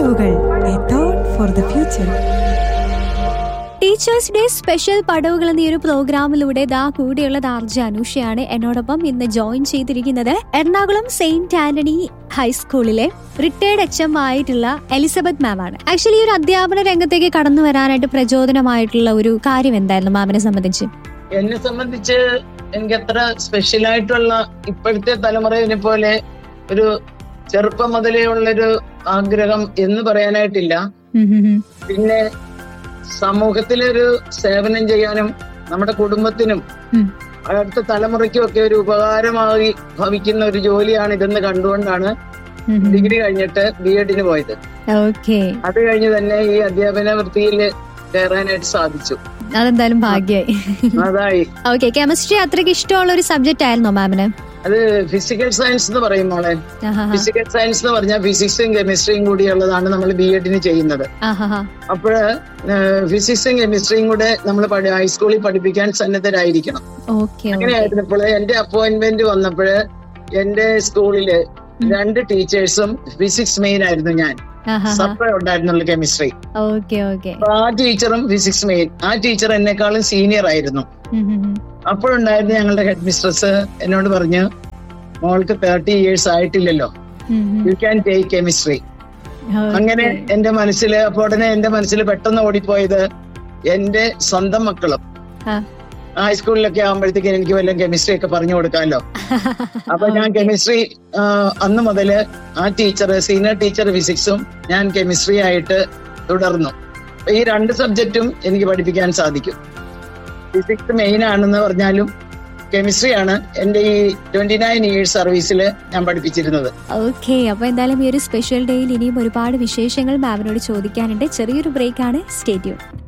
പടവുകൾ a thought for the future teachers day special പടവുകൾ എന്ന ഈ ഒരു പ്രോഗ്രാമിലൂടെ ദാ കൂടിയുള്ളത് ആർ ജെ അനുഷയാണ് എന്നോടൊപ്പം ഇന്ന് ജോയിൻ ചെയ്തിരിക്കുന്നത് എറണാകുളം സെയിന്റ് ആന്റണി ഹൈസ്കൂളിലെ റിട്ടയർഡ് എച്ച് എം ആയിട്ടുള്ള എലിസബത്ത് മാം ആണ് ആക്ച്വലി ഈ ഒരു അധ്യാപന രംഗത്തേക്ക് കടന്നു വരാനായിട്ട് പ്രചോദനമായിട്ടുള്ള ഒരു കാര്യം എന്തായിരുന്നു മാമിനെ സംബന്ധിച്ച് എന്നെ സംബന്ധിച്ച് എനിക്ക് അത്ര സ്പെഷ്യൽ ആയിട്ടുള്ള ഇപ്പോഴത്തെ തലമുറയെ പോലെ ഒരു ചെറുപ്പം മുതലേ ഉള്ളൊരു ആഗ്രഹം എന്ന് പറയാനായിട്ടില്ല ഉം ഉം ഉം. പിന്നെ സമൂഹത്തിലൊരു സേവനം ചെയ്യാനും നമ്മുടെ കുടുംബത്തിനും ഉം. അടുത്ത തലമുറയ്ക്കും ഒക്കെ ഒരു ഉപകാരമായി ഭവിക്കുന്ന ഒരു ജോലിയാണ് ഇതെന്ന് കണ്ടുകൊണ്ടാണ് ഉം ഉം. ഡിഗ്രി കഴിഞ്ഞിട്ട് ബി എഡിന് പോയത് ഓക്കെ അത് കഴിഞ്ഞ് തന്നെ ഈ അധ്യാപന വൃത്തിയിൽ കയറാനായിട്ട് സാധിച്ചു അതെന്തായാലും ഭാഗ്യായി അതായി ഓക്കെ കെമിസ്ട്രി അത്രയ്ക്ക് ഇഷ്ടമുള്ള ഒരു സബ്ജക്റ്റ് ആയിരുന്നോ മാമിന് അത് ഫിസിക്കൽ സയൻസ് എന്ന് പറയും മോളെ ആഹാ ഫിസിക്കൽ സയൻസ് എന്ന് പറഞ്ഞാൽ ഫിസിക്സും കെമിസ്ട്രിയും കൂടിയുള്ളതാണ് നമ്മൾ ബി എഡിന് ചെയ്യുന്നത് ആഹാ അപ്പോഴ് ഫിസിക്സും കെമിസ്ട്രിയും കൂടെ നമ്മൾ ഹൈസ്കൂളിൽ പഠിപ്പിക്കാൻ സന്നദ്ധരായിരിക്കണം ഓക്കെ ഓക്കെ അങ്ങനെയായിരുന്നപ്പോൾ എന്റെ അപ്പോയിന്റ്മെന്റ് വന്നപ്പോഴ് എന്റെ സ്കൂളില് രണ്ട് ടീച്ചേഴ്സും ഫിസിക്സ് മെയിൻ ആയിരുന്നു ഞാൻ ആഹാ സപ്പ ഉണ്ടായിരുന്നുള്ളൂ കെമിസ്ട്രി ഓക്കെ ഓക്കെ അപ്പൊ ആ ടീച്ചറും ഫിസിക്സ് മെയിൻ ആ ടീച്ചർ എന്നെക്കാളും സീനിയർ ആയിരുന്നു അപ്പോഴുണ്ടായിരുന്നു ഞങ്ങളുടെ ഹെഡ് മിസ്ട്രസ് എന്നോട് പറഞ്ഞു മോൾക്ക് തേർട്ടി ഇയേഴ്സ് ആയിട്ടില്ലല്ലോ യു ക്യാൻ ടേക്ക് കെമിസ്ട്രി അങ്ങനെ എന്റെ മനസ്സില് അപ്പൊ ഉടനെ എന്റെ മനസ്സിൽ പെട്ടെന്ന് ഓടിപ്പോയത് എന്റെ സ്വന്തം മക്കളും ആ. ഹൈസ്കൂളിലൊക്കെ ആകുമ്പോഴത്തേക്ക് എനിക്ക് വല്ലതും കെമിസ്ട്രി ഒക്കെ പറഞ്ഞു കൊടുക്കാമല്ലോ അപ്പൊ ഞാൻ കെമിസ്ട്രി അന്ന് മുതല് ആ ടീച്ചർ സീനിയർ ടീച്ചർ ഫിസിക്സും ഞാൻ കെമിസ്ട്രി ആയിട്ട് തുടർന്നു അപ്പൊ ഈ രണ്ട് സബ്ജക്റ്റും എനിക്ക് പഠിപ്പിക്കാൻ സാധിക്കും ഫിസിക്സ് മെയിൻ ആണെന്ന് പറഞ്ഞാലും കെമിസ്ട്രിയാണ് എന്റെ ഈ ട്വന്റി നയൻ ഇയേഴ്സ് സർവീസിൽ ഞാൻ പഠിപ്പിച്ചിരുന്നത് ഓക്കെ അപ്പൊ എന്തായാലും ഈ ഒരു സ്പെഷ്യൽ ഡേയിൽ ഇനിയും ഒരുപാട് വിശേഷങ്ങൾ മാമിനോട് ചോദിക്കാനുണ്ട് ചെറിയൊരു ബ്രേക്ക് ആണ് സ്റ്റേറ്റ്യൂൺ